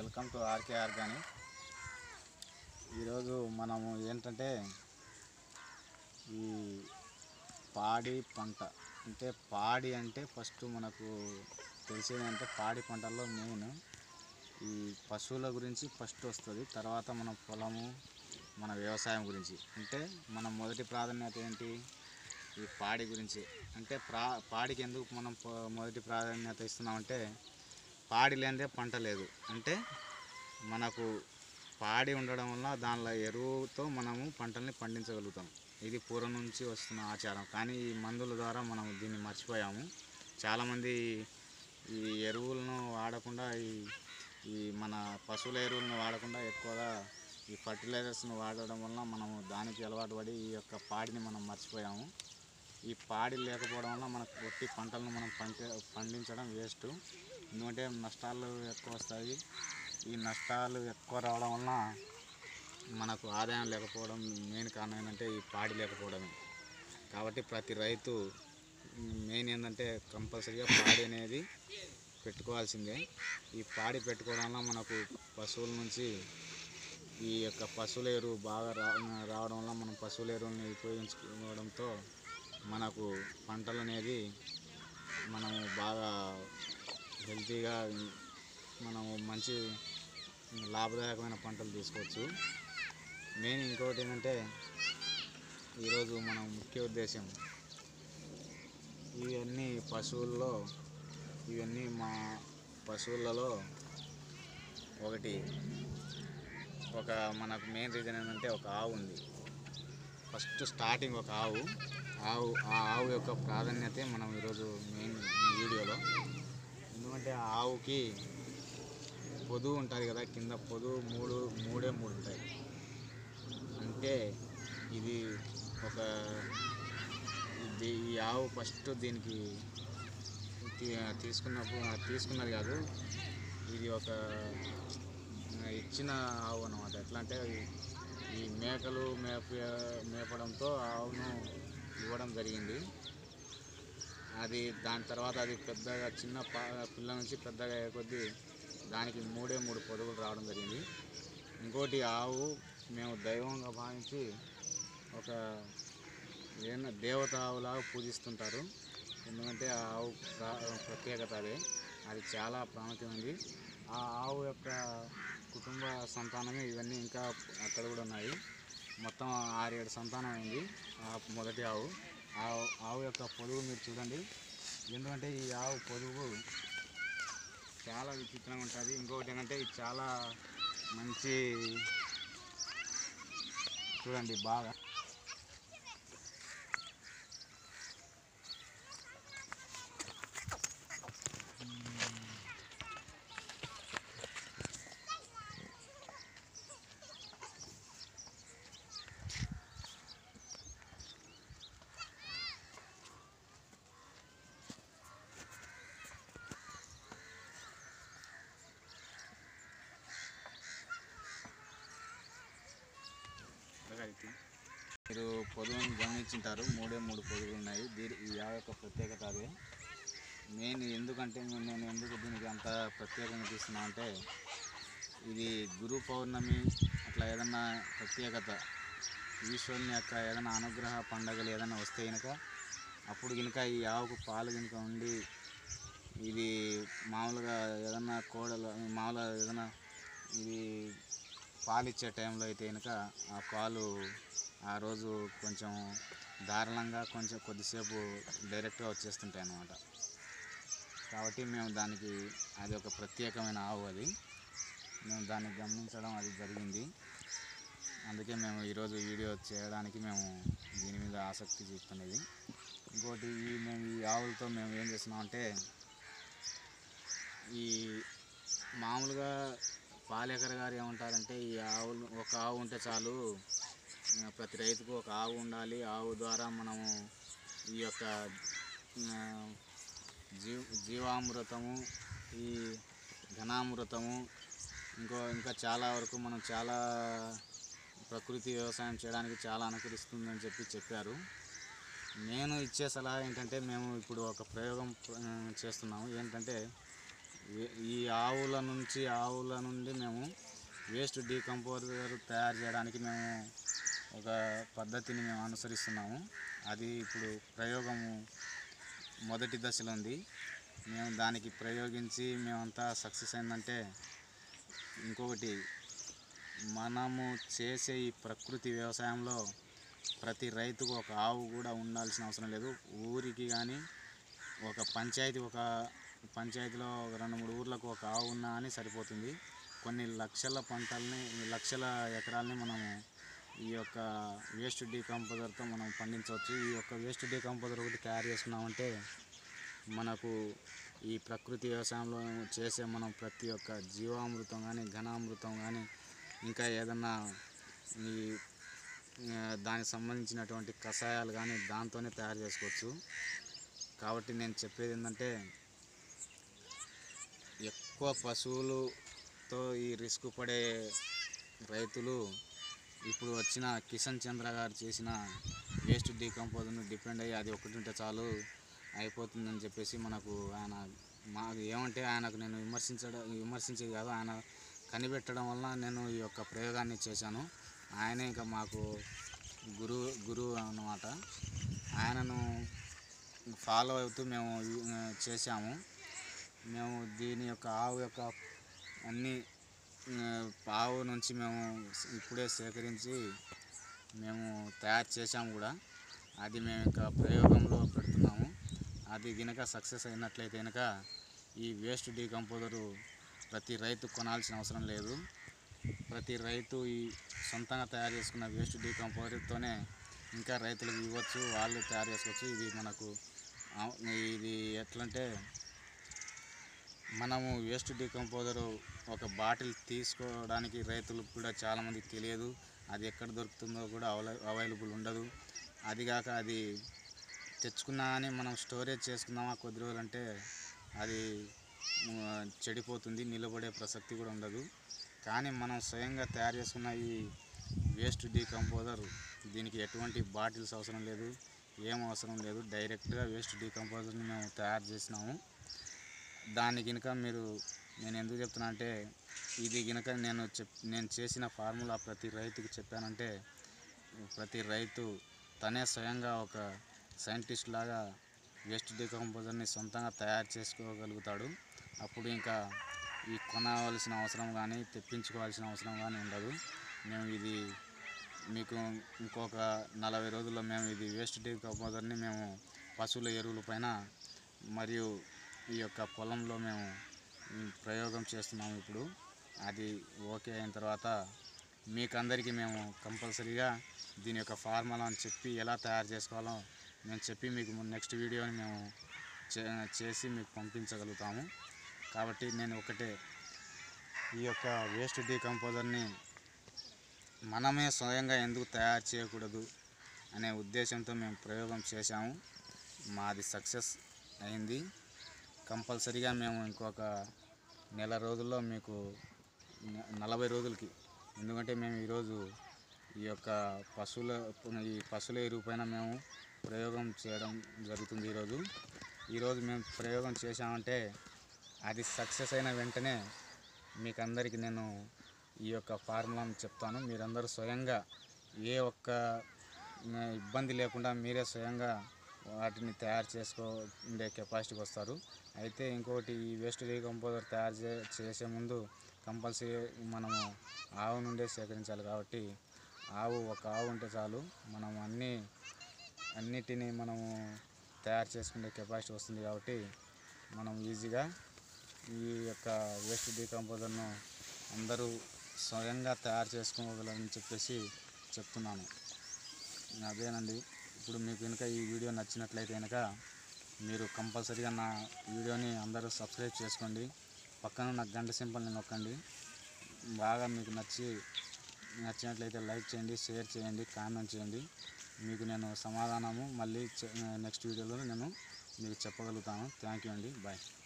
welcome to RK organic ఈరోజు మనము ఏంటంటే ఈ పాడి పంట అంటే పాడి అంటే ఫస్ట్ మనకు తెలిసేది అంటే పాడి పంటల్లో మెయిన్ ఈ పశువుల గురించి ఫస్ట్ వస్తుంది తర్వాత మన పొలము మన వ్యవసాయం గురించి అంటే మన మొదటి ప్రాధాన్యత ఏంటి ఈ పాడి గురించి అంటే ప్రా పాడికి ఎందుకు మనం పొ- మొదటి ప్రాధాన్యత ఇస్తున్నామంటే పాడి లేనిదే పంట లేదు అంటే మనకు పాడి ఉండడం వల్ల దానిలో ఎరువుతో మనము పంటల్ని పండించగలుగుతాం ఇది పూర్వం నుంచి వస్తున్న ఆచారం కానీ ఈ మందుల ద్వారా మనం దీన్ని మర్చిపోయాము చాలామంది ఈ ఎరువులను వాడకుండా ఈ ఈ మన పశువుల ఎరువులను వాడకుండా ఎక్కువగా ఈ ఫర్టిలైజర్స్ను వాడడం వల్ల మనము దానికి అలవాటు పడి ఈ యొక్క పాడిని మనం మర్చిపోయాము ఈ పాడి లేకపోవడం వల్ల మనకు ఒట్టి పంటలను మనం పంట పండించడం వేస్ట్ ఎందుకంటే నష్టాలు ఎక్కువ వస్తాయి ఈ నష్టాలు ఎక్కువ రావడం వలన మనకు ఆదాయం లేకపోవడం మెయిన్ కారణం ఏంటంటే ఈ పాడి లేకపోవడమే కాబట్టి ప్రతి రైతు మెయిన్ ఏంటంటే కంపల్సరీగా పాడి అనేది పెట్టుకోవాల్సిందే ఈ పాడి పెట్టుకోవడం వల్ల మనకు పశువుల నుంచి ఈ యొక్క పశువుల ఎరువు బాగా రా రావడం వల్ల మనం పశువుల ఎరువుని ఉపయోగించుకోవడంతో మనకు పంటలు అనేది మనము బాగా హెల్తీగా మనము మంచి లాభదాయకమైన పంటలు తీసుకోవచ్చు మెయిన్ ఇంకొకటి ఏంటంటే ఈరోజు మన ముఖ్య ఉద్దేశం ఇవన్నీ పశువుల్లో ఇవన్నీ మా పశువులలో ఒకటి ఒక మనకు మెయిన్ రీజన్ ఏంటంటే ఒక ఆవు ఉంది ఫస్ట్ స్టార్టింగ్ ఒక ఆవు ఆవు ఆ ఆవు యొక్క ప్రాధాన్యతే మనం ఈరోజు మెయిన్ ఈ వీడియోలో ఎందుకంటే ఆ ఆవుకి పొదువు ఉంటుంది కదా కింద పొదువు మూడు మూడే మూడు ఉంటాయి అంటే ఇది ఒక ఇది ఈ ఆవు ఫస్ట్ దీనికి తీ- తీసుకున్నప్పుడు తీసుకున్నది కాదు ఇది ఒక ఇచ్చిన ఆవు అనమాట ఎట్లా అంటే ఈ- ఈ మేకలు మేప మేపడంతో ఆవును ఇవ్వడం జరిగింది అది దాని తర్వాత అది పెద్దగా చిన్న పా పిల్ల నుంచి పెద్దగా అయ్యే కొద్దీ దానికి మూడే మూడు పొదుగులు రావడం జరిగింది ఇంకోటి ఆవు మేము దైవంగా భావించి ఒక ఏదైనా దేవత ఆవులాగా పూజిస్తుంటారు ఎందుకంటే ఆ ఆవు ప్రా- ప్రత్యేకత అదే అది చాలా ప్రాముఖ్యమైనది ఆ ఆవు యొక్క కుటుంబ సంతానమే ఇవన్నీ ఇంకా అక్కడ కూడా ఉన్నాయి మొత్తం ఆరు ఏడు సంతానం అయింది ఆ మొదటి ఆవు ఆ ఆవు యొక్క పొదుగు మీరు చూడండి ఎందుకంటే ఈ ఆవు పొదుగు చాలా విచిత్రంగా ఉంటుంది ఇంకొకటి ఏంటంటే ఇది చాలా మంచి చూడండి బాగా ఇలాగైతే మీరు పొదువుని గమనించుంటారు మూడే మూడు పొదువులు ఉన్నాయి దీని ఈ ఆవు యొక్క ప్రత్యేకత అదే మెయిన్ ఎందుకంటే నేను నేను ఎందుకు దీనికి అంత ప్రత్యేకంగా తీస్తున్నా అంటే ఇది గురు పౌర్ణమి అట్లా ఏదన్నా ప్రత్యేకత ఈశ్వరుని యొక్క ఏదైనా అనుగ్రహ పండగలు ఏదైనా వస్తే కనుక అప్పుడు కనుక ఈ ఆవుకు పాలు కనుక ఉండి ఇది మామూలుగా ఏదన్నా కోడలు మామూలుగా ఏదైనా ఇది పాలు ఇచ్చే టైంలో అయితే కనుక ఆ పాలు ఆ రోజు కొంచెం దారుణంగా కొంచెం కొద్దిసేపు డైరెక్ట్గా వచ్చేస్తుంటాయి అన్నమాట కాబట్టి మేము దానికి అది ఒక ప్రత్యేకమైన ఆవు అది మేము దాన్ని గమనించడం అది జరిగింది అందుకే మేము ఈరోజు వీడియో చేయడానికి మేము దీని మీద ఆసక్తి చూపుతున్నది ఇంకోటి ఈ మేము ఈ ఆవులతో మేము ఏం చేస్తున్నామంటే ఈ మామూలుగా పాలేకర్ గారు ఏమంటారంటే ఈ ఆవులు ఒక ఆవు ఉంటే చాలు ఆ, ప్రతి రైతుకు ఒక ఆవు ఉండాలి ఆవు ద్వారా మనము ఈ యొక్క ఆ, జీ జీవామృతము ఈ ఘనామృతము ఇంకో ఇంకా చాలా వరకు మనం చాలా ప్రకృతి వ్యవసాయం చేయడానికి చాలా అనుకరిస్తుందని చెప్పి చెప్పారు నేను ఇచ్చే సలహా ఏంటంటే మేము ఇప్పుడు ఒక ప్రయోగం ఆ, చేస్తున్నాము ఏంటంటే వే- ఈ ఆవుల నుంచి ఆవుల నుండి మేము వేస్ట్ డీకంపోజర్ తయారు చేయడానికి మేము ఒక పద్ధతిని మేము అనుసరిస్తున్నాము అది ఇప్పుడు ప్రయోగము మొదటి దశలో ఉంది మేము దానికి ప్రయోగించి మేమంతా సక్సెస్ అయిందంటే ఇంకొకటి మనము చేసే ఈ ప్రకృతి వ్యవసాయంలో ప్రతి రైతుకు ఒక ఆవు కూడా ఉండాల్సిన అవసరం లేదు ఊరికి కానీ ఒక పంచాయతీ ఒక పంచాయతీలో ఒక రెండు మూడు ఊర్లకు ఒక ఆవు ఉన్నా అని సరిపోతుంది కొన్ని లక్షల పంటల్ని లక్షల ఎకరాలని మనము ఈ యొక్క వేస్ట్ డీకంపోజర్తో మనం పండించవచ్చు ఈ యొక్క వేస్ట్ డీకంపోజర్ ఒకటి తయారు చేసుకున్నామంటే మనకు ఈ ప్రకృతి వ్యవసాయంలో చేసే మనం ప్రతి ఒక్క జీవామృతం కానీ ఘనామృతం కానీ ఇంకా ఏదన్నా ఈ ఆ, దానికి సంబంధించినటువంటి కషాయాలు కానీ దాంతోనే తయారు చేసుకోవచ్చు కాబట్టి నేను చెప్పేది ఏంటంటే ఎక్కువ పశువులతో ఈ రిస్క్ పడే రైతులు ఇప్పుడు వచ్చిన కిషన్ చంద్ర గారు చేసిన వేస్ట్ డీకంపోజర్ను డిపెండ్ అయ్యి అది ఒకటి ఉంటే చాలు అయిపోతుందని చెప్పేసి మనకు ఆయన మాకు ఏమంటే ఆయనకు నేను విమర్శించడం విమర్శించేది కాదు ఆయన కనిపెట్టడం వలన నేను ఈ యొక్క ప్రయోగాన్ని చేశాను ఆయనే ఇంకా మాకు గురువు గురువు అన్నమాట ఆయనను ఫాలో అవుతూ మేము ఆ, చేశాము మేము దీని యొక్క ఆవు యొక్క అన్ని ఆ, ఆవు నుంచి మేము ఇప్పుడే సేకరించి మేము తయారు చేసాము కూడా అది మేము ఇంకా ప్రయోగంలో పెడుతున్నాము అది కనుక సక్సెస్ అయినట్లయితే కనుక ఈ వేస్ట్ డీకంపోజరు ప్రతి రైతు కొనాల్సిన అవసరం లేదు ప్రతి రైతు ఈ సొంతంగా తయారు చేసుకున్న వేస్ట్ డీకంపోజర్తోనే ఇంకా రైతులకు ఇవ్వచ్చు వాళ్ళు తయారు చేసుకోవచ్చు ఇది మనకు ఆ- ఇది ఎట్లంటే మనము వేస్ట్ డీకంపోజరు ఒక బాటిల్ తీసుకోవడానికి రైతులకు కూడా చాలామందికి తెలియదు అది ఎక్కడ దొరుకుతుందో కూడా అవై అవైలబుల్ ఉండదు అదిగాక అది తెచ్చుకున్నా అని మనం స్టోరేజ్ చేసుకుందామా కొద్ది రోజులు అంటే అది ఆ, చెడిపోతుంది నిలబడే ప్రసక్తి కూడా ఉండదు కానీ మనం స్వయంగా తయారు చేసుకున్న ఈ వేస్ట్ డీకంపోజర్ దీనికి ఎటువంటి బాటిల్స్ అవసరం లేదు ఏం అవసరం లేదు డైరెక్ట్గా వేస్ట్ డీకంపోజర్ని మేము తయారు చేసినాము దాన్ని కనుక మీరు నేను ఎందుకు చెప్తున్నా అంటే ఇది కనుక నేను చెప్ నేను చేసిన ఫార్ములా ప్రతి రైతుకి చెప్పానంటే ప్రతి రైతు తనే స్వయంగా ఒక సైంటిస్ట్ లాగా వేస్ట్ డీకంపోజర్ని సొంతంగా తయారు చేసుకోగలుగుతాడు అప్పుడు ఇంకా ఈ కొనవలసిన అవసరం కానీ తెప్పించుకోవాల్సిన అవసరం కానీ ఉండదు మేము ఇది మీకు ఇంకొక నలభై రోజుల్లో మేము ఇది వేస్ట్ డీకంపోజర్ని మేము పశువుల ఎరువుల పైన మరియు ఈ యొక్క పొలంలో మేము ఈ ప్రయోగం చేస్తున్నాము ఇప్పుడు అది ఓకే అయిన తర్వాత మీకు అందరికీ మేము కంపల్సరీగా దీని యొక్క ఫార్ములా అని చెప్పి ఎలా తయారు చేసుకోవాలో మేము చెప్పి మీకు నెక్స్ట్ వీడియోని మేము చే చేసి మీకు పంపించగలుగుతాము కాబట్టి నేను ఒకటే ఈ యొక్క వేస్ట్ డీకంపోజర్ని మనమే స్వయంగా ఎందుకు తయారు చేయకూడదు అనే ఉద్దేశంతో మేము ప్రయోగం చేశాము మాది సక్సెస్ అయింది కంపల్సరీగా మేము ఇంకొక నెల రోజుల్లో మీకు న- నలభై రోజులకి ఎందుకంటే మేము ఈరోజు ఈ యొక్క పశువుల ఈ పశువుల ఎరువు పైన మేము ప్రయోగం చేయడం జరుగుతుంది ఈరోజు ఈరోజు మేము ప్రయోగం చేశామంటే అది సక్సెస్ అయిన వెంటనే మీకు అందరికీ నేను ఈ యొక్క ఫార్ములాను చెప్తాను మీరందరూ స్వయంగా ఏ ఒక్క ఆ, ఇబ్బంది లేకుండా మీరే స్వయంగా వాటిని తయారు చేసుకో ఉండే కెపాసిటీకి వస్తారు అయితే ఇంకొకటి ఈ వేస్ట్ డీకంపోజర్ తయారు చే చేసే ముందు కంపల్సరీ మనము ఆవు నుండే సేకరించాలి కాబట్టి ఆవు ఒక ఆవు ఉంటే చాలు మనం అన్నీ అన్నిటినీ మనము తయారు చేసుకునే కెపాసిటీ వస్తుంది కాబట్టి మనం ఈజీగా ఈ యొక్క వేస్ట్ డీకంపోజర్ను అందరూ స్వయంగా తయారు చేసుకోగలరని చెప్పేసి చెప్తున్నాను అదేనండి ఇప్పుడు మీకు కనుక ఈ వీడియో నచ్చినట్లయితే కనుక మీరు కంపల్సరీగా నా వీడియోని అందరూ సబ్స్క్రైబ్ చేసుకోండి పక్కన ఉన్న గంట సింబల్ని నొక్కండి బాగా మీకు నచ్చి నచ్చినట్లయితే లైక్ చేయండి షేర్ చేయండి కామెంట్ చేయండి మీకు నేను సమాధానము మళ్ళీ నెక్స్ట్ వీడియోలో నేను మీకు చెప్పగలుగుతాను థ్యాంక్ యూ అండి బాయ్